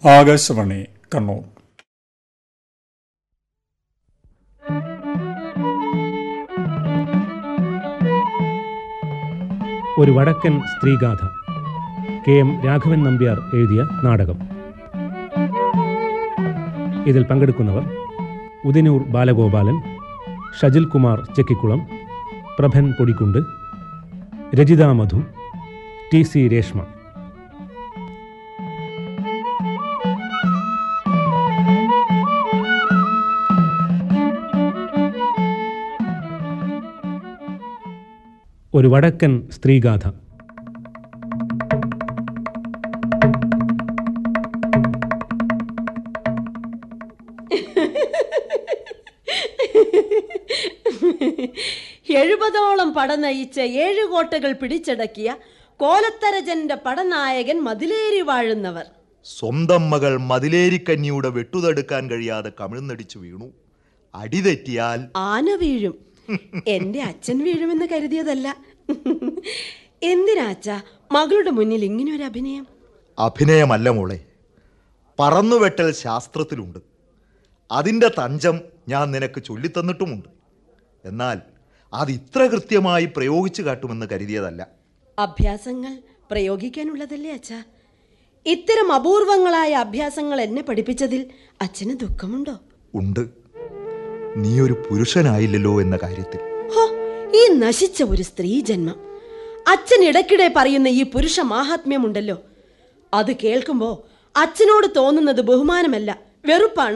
ആകാശവാണി കണ്ണൂർ ഒരു വടക്കൻ സ്ത്രീഗാഥ കെ എം രാഘവൻ നമ്പ്യാർ എഴുതിയ നാടകം ഇതിൽ പങ്കെടുക്കുന്നവർ ഉദിനൂർ ബാലഗോപാലൻ ഷജിൽ കുമാർ ചെക്കിക്കുളം പ്രഭൻ പൊടിക്കുണ്ട് രജിത മധു ടി സി രേഷ്മ ഒരു വടക്കൻ സ്ത്രീഗാഥ എഴുപതോളം പട നയിച്ച ഏഴു കോട്ടകൾ പിടിച്ചടക്കിയ കോലത്തരജന്റെ പടനായകൻ മതിലേറി വാഴുന്നവർ സ്വന്തം മകൾ മതിലേരിക്കന്നിയുടെ വെട്ടുതടുക്കാൻ കഴിയാതെ കമിഴ്ന്നടിച്ചു വീണു അടിതെറ്റിയാൽ ആന വീഴും എന്റെ അച്ഛൻ വീഴുമെന്ന് കരുതിയതല്ല എന്തിനാച്ച മകളുടെ മുന്നിൽ ഇങ്ങനെ ഒരു അഭിനയം അഭിനയമല്ല മോളെ പറന്നുവെട്ടൽ ശാസ്ത്രത്തിലുണ്ട് അതിൻ്റെ തഞ്ചം ഞാൻ നിനക്ക് ചൊല്ലിത്തന്നിട്ടുമുണ്ട് എന്നാൽ അത് ഇത്ര കൃത്യമായി പ്രയോഗിച്ചു കാട്ടുമെന്ന് കരുതിയതല്ല അഭ്യാസങ്ങൾ പ്രയോഗിക്കാനുള്ളതല്ലേ അച്ഛ ഇത്തരം അപൂർവങ്ങളായ അഭ്യാസങ്ങൾ എന്നെ പഠിപ്പിച്ചതിൽ അച്ഛന് ദുഃഖമുണ്ടോ ഉണ്ട് നീ ഒരു പുരുഷനായില്ലല്ലോ എന്ന കാര്യത്തിൽ ഹോ ഈ നശിച്ച ഒരു സ്ത്രീ ജന്മം അച്ഛൻ ഇടയ്ക്കിടെ പറയുന്ന ഈ പുരുഷ മാഹാത്മ്യമുണ്ടല്ലോ അത് കേൾക്കുമ്പോ അച്ഛനോട് തോന്നുന്നത് ബഹുമാനമല്ല വെറുപ്പാണ്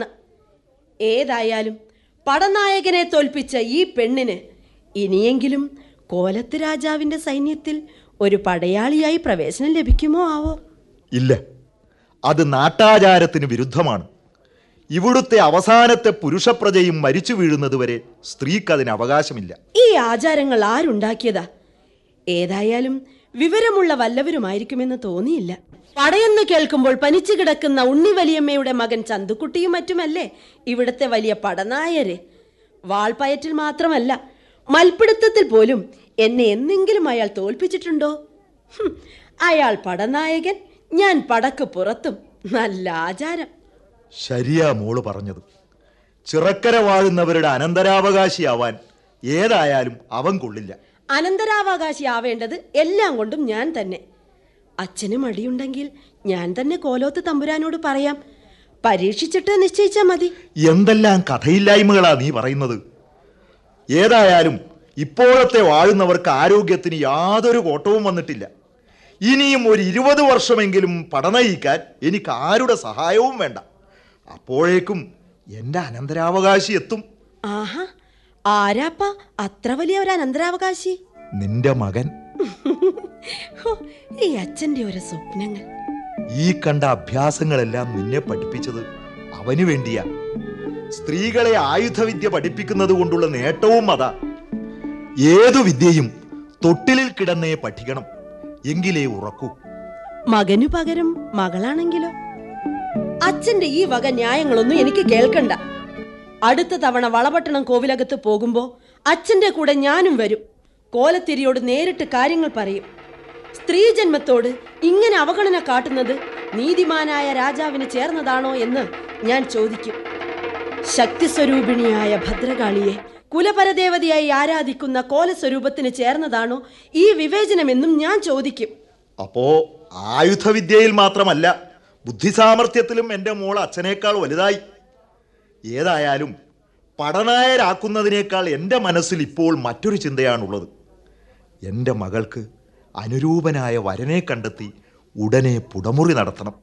ഏതായാലും പടനായകനെ തോൽപ്പിച്ച ഈ പെണ്ണിന് ഇനിയെങ്കിലും കോലത്ത് രാജാവിന്റെ സൈന്യത്തിൽ ഒരു പടയാളിയായി പ്രവേശനം ലഭിക്കുമോ ആവോ ഇല്ല അത് നാട്ടാചാരത്തിന് വിരുദ്ധമാണ് ഇവിടുത്തെ അവസാനത്തെ പുരുഷപ്രജയും മരിച്ചു വീഴുന്നതുവരെ സ്ത്രീക്ക് അതിന് അവകാശമില്ല ഈ ആചാരങ്ങൾ ആരുണ്ടാക്കിയതാ ഏതായാലും വിവരമുള്ള വല്ലവരുമായിരിക്കുമെന്ന് തോന്നിയില്ല പടയെന്ന് കേൾക്കുമ്പോൾ പനിച്ചു കിടക്കുന്ന ഉണ്ണി വലിയമ്മയുടെ മകൻ ചന്തുക്കുട്ടിയും മറ്റുമല്ലേ ഇവിടുത്തെ വലിയ പടനായര് വാൾപ്പയറ്റിൽ മാത്രമല്ല മൽപ്പിടുത്തത്തിൽ പോലും എന്നെ എന്നെങ്കിലും അയാൾ തോൽപ്പിച്ചിട്ടുണ്ടോ ഹും, അയാൾ പടനായകൻ ഞാൻ പടക്ക് പുറത്തും നല്ല ആചാരം ശരിയാ മോള് പറഞ്ഞത് ചിറക്കര വാഴുന്നവരുടെ അനന്തരാവകാശിയാവാൻ ഏതായാലും അവൻ കൊള്ളില്ല അനന്തരാവകാശി ആവേണ്ടത് എല്ലാം കൊണ്ടും ഞാൻ തന്നെ അച്ഛന് മടിയുണ്ടെങ്കിൽ ഞാൻ തന്നെ കോലോത്ത് തമ്പുരാനോട് പറയാം പരീക്ഷിച്ചിട്ട് നിശ്ചയിച്ചാൽ മതി എന്തെല്ലാം കഥയില്ലായ്മകളാ നീ പറയുന്നത് ഏതായാലും ഇപ്പോഴത്തെ വാഴുന്നവർക്ക് ആരോഗ്യത്തിന് യാതൊരു കോട്ടവും വന്നിട്ടില്ല ഇനിയും ഒരു ഇരുപത് വർഷമെങ്കിലും പഠനയിക്കാൻ എനിക്ക് ആരുടെ സഹായവും വേണ്ട അപ്പോഴേക്കും എൻ്റെ അനന്തരാവകാശി എത്തും ആഹാ ആരാപ്പ അത്ര വലിയ ഒരു അനന്തരാവകാശി നിന്റെ മകൻ ഹോ, ഈ അച്ഛന്റെ ഓരോ സ്വപ്നങ്ങൾ ഈ കണ്ട അഭ്യാസങ്ങളെല്ലാം നിന്നെ പഠിപ്പിച്ചത് അവന് വേണ്ടിയാ സ്ത്രീകളെ ആയുധവിദ്യ പഠിപ്പിക്കുന്നത് കൊണ്ടുള്ള നേട്ടവും അതാ ഏതു വിദ്യയും തൊട്ടിലിൽ കിടന്നേ പഠിക്കണം എങ്കിലേ ഉറക്കൂ മകനു പകരം മകളാണെങ്കിലോ അച്ഛന്റെ ഈ വക ന്യായങ്ങളൊന്നും എനിക്ക് കേൾക്കണ്ട അടുത്ത തവണ വളപട്ടണം കോവിലകത്ത് പോകുമ്പോ അച്ഛന്റെ കൂടെ ഞാനും വരും കോലത്തിരിയോട് നേരിട്ട് കാര്യങ്ങൾ പറയും സ്ത്രീജന്മത്തോട് ഇങ്ങനെ അവഗണന കാട്ടുന്നത് നീതിമാനായ രാജാവിന് ചേർന്നതാണോ എന്ന് ഞാൻ ചോദിക്കും ശക്തിസ്വരൂപിണിയായ ഭദ്രകാളിയെ കുലപരദേവതയായി ആരാധിക്കുന്ന കോലസ്വരൂപത്തിന് ചേർന്നതാണോ ഈ വിവേചനമെന്നും ഞാൻ ചോദിക്കും അപ്പോ ആയുധവിദ്യയിൽ മാത്രമല്ല ബുദ്ധിസാമർഥ്യത്തിലും എൻ്റെ മോൾ അച്ഛനേക്കാൾ വലുതായി ഏതായാലും പഠനായരാക്കുന്നതിനേക്കാൾ എൻ്റെ മനസ്സിൽ ഇപ്പോൾ മറ്റൊരു ചിന്തയാണുള്ളത് എൻ്റെ മകൾക്ക് അനുരൂപനായ വരനെ കണ്ടെത്തി ഉടനെ പുടമുറി നടത്തണം